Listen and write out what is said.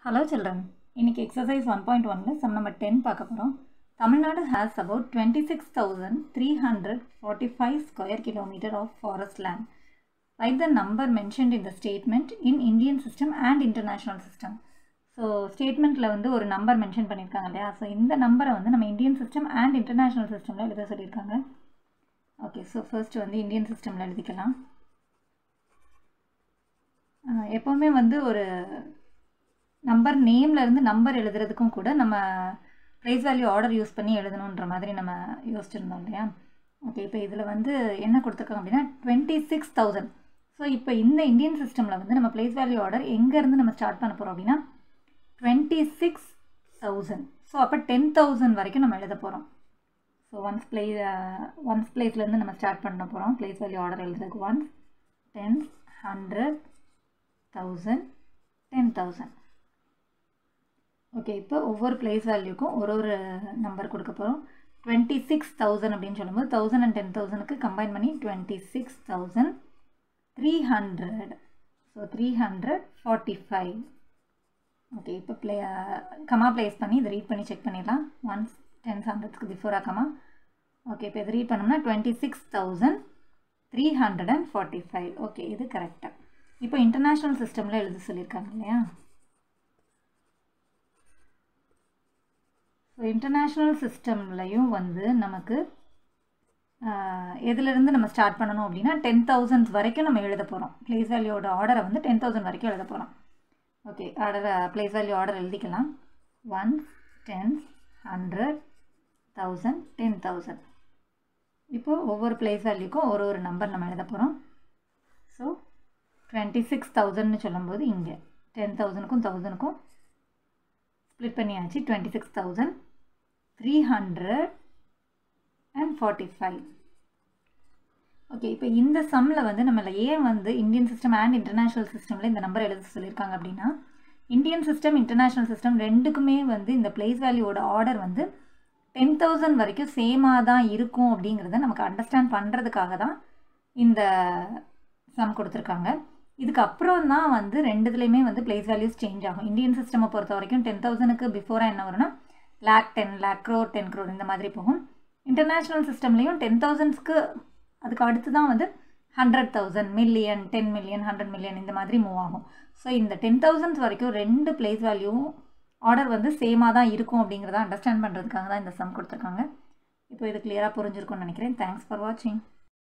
hello children இன்னைக்கு exercise one point ஒனில் sum number ten பார்க்க போகிறோம் Tamil Nadu has about twenty six thousand three hundred forty five square kilometre of forest land right the number mentioned in the statement in Indian system and international system so ஸ்டேட்மெண்ட்டில் வந்து ஒரு number mention பண்ணியிருக்காங்க இல்லையா so இந்த நம்பரை வந்து நம்ம Indian system and international சிஸ்டமில் எழுத சொல்லியிருக்காங்க ஓகே ஸோ ஃபர்ஸ்ட் வந்து இந்தியன் சிஸ்டமில் எழுதிக்கலாம் அஹ் எப்போவுமே வந்து ஒரு நம்பர் நேம்லேருந்து நம்பர் எழுதுறதுக்கும் கூட நம்ம ப்ரைஸ் வேல்யூ ஆர்டர் யூஸ் பண்ணி எழுதணுன்ற மாதிரி நம்ம யோசிச்சிருந்தோம் இல்லையா ஓகே இப்போ இதில் வந்து என்ன கொடுத்துருக்காங்க அப்படின்னா டுவெண்ட்டி சிக்ஸ் தௌசண்ட் ஸோ இப்போ இந்த இந்தியன் சிஸ்டமில் வந்து நம்ம ப்ளேஸ் வேல்யூ ஆர்டர் எங்கேருந்து நம்ம ஸ்டார்ட் பண்ண போகிறோம் அப்படின்னா டுவெண்ட்டி சிக்ஸ் தௌசண்ட் ஸோ அப்போ டென் தௌசண்ட் வரைக்கும் நம்ம எழுத போகிறோம் ஸோ ஒன்ஸ் பிளே ஒன்ஸ் பிளேஸ்லேருந்து நம்ம ஸ்டார்ட் பண்ண போகிறோம் ப்ளேஸ் வேல்யூ ஆர்டர் எழுதுறதுக்கு ones ten hundred thousand ten thousand okay இப்போ ஒவ்வொரு ப்ளேஸ் வேல்யூக்கும் ஒரு ஒரு நம்பர் கொடுக்க போகிறோம் டுவெண்ட்டி சிக்ஸ் தௌசண்ட் அப்படின்னு சொல்லும்போது தௌசண்ட் அண்ட் டென் தௌசண்ட்க்கு கம்பைன் பண்ணி twenty six thousand three hundred so three hundred forty five okay இப்போ ப்ளே கமா ப்ளேஸ் பண்ணி இதை ரீட் பண்ணி செக் பண்ணிடலாம் ஒன்ஸ் டென் ஹண்ட்ரட்ஸ்க்கு பிஃபோராக கமா ஓகே இப்போ இதை ரீட் பண்ணோம்னா twenty six thousand three hundred and forty five okay இது கரெக்டாக இப்போ இன்டர்நேஷ்னல் சிஸ்டமில் எழுத சொல்லியிருக்காங்க இல்லையா ஸோ இன்டர்நேஷ்னல் சிஸ்டம்லையும் வந்து நமக்கு எதுலேருந்து நம்ம ஸ்டார்ட் பண்ணணும் அப்படின்னா டென் தௌசண்ட் வரைக்கும் நம்ம எழுத போகிறோம் ப்ளேஸ் வேல்யூவோட ஆர்டரை வந்து டென் தௌசண்ட் வரைக்கும் எழுத போகிறோம் okay order place value order எழுதிக்கலாம் one ten hundred thousand ten thousand இப்போது ஒவ்வொரு ப்ளேஸ் வேல்யூக்கும் ஒரு ஒரு நம்பர் நம்ம எழுத போகிறோம் ஸோ டுவெண்ட்டி சிக்ஸ் தௌசண்ட்னு சொல்லும்போது இங்கே டென் தௌசண்ட்க்கும் தௌசண்ட்க்கும் ஸ்ப்ளிட் பண்ணியாச்சு twenty six thousand three hundred and forty five okay இப்போ இந்த சம்மில் வந்து நம்மள ஏன் வந்து இந்தியன் சிஸ்டம் அண்ட் இன்டர்நேஷ்னல் சிஸ்டமில் இந்த நம்பர் எழுத சொல்லியிருக்காங்க அப்படின்னா இந்தியன் சிஸ்டம் இன்டர்நேஷ்னல் சிஸ்டம் ரெண்டுக்குமே வந்து இந்த பிளேஸ் வேல்யூவோட ஆர்டர் வந்து டென் தௌசண்ட் வரைக்கும் சேமாக தான் இருக்கும் அப்படிங்கிறத நமக்கு அண்டர்ஸ்டாண்ட் பண்ணுறதுக்காக தான் இந்த சம் கொடுத்துருக்காங்க இதுக்கப்புறம் தான் வந்து ரெண்டுத்துலேயுமே வந்து பிளேஸ் வேல்யூஸ் சேஞ்ச் ஆகும் இந்தியன் சிஸ்டமை பொறுத்த வரைக்கும் டென் தௌசண்ட்க்கு பிஃபோராக என்ன வரும்னா லேக் டென் லேக் க்ரோர் டென் க்ரோர் இந்த மாதிரி போகும் இன்டர்நேஷ்னல் சிஸ்டம்லேயும் டென் தௌசண்ட்ஸ்க்கு அதுக்கு அடுத்து தான் வந்து hundred thousand million ten million hundred million இந்த மாதிரி மூவ் ஆகும் ஸோ இந்த டென் தௌசண்ட்ஸ் வரைக்கும் ரெண்டு பிளேஸ் வேல்யூவும் ஆர்டர் வந்து சேமாக தான் இருக்கும் அப்படிங்கிறத அண்டர்ஸ்டாண்ட் பண்ணுறதுக்காக தான் இந்த சம் கொடுத்துருக்காங்க இப்போ இது கிளியராக புரிஞ்சிருக்கும்னு நினைக்கிறேன் தேங்க்ஸ் ஃபார் வாட்சிங்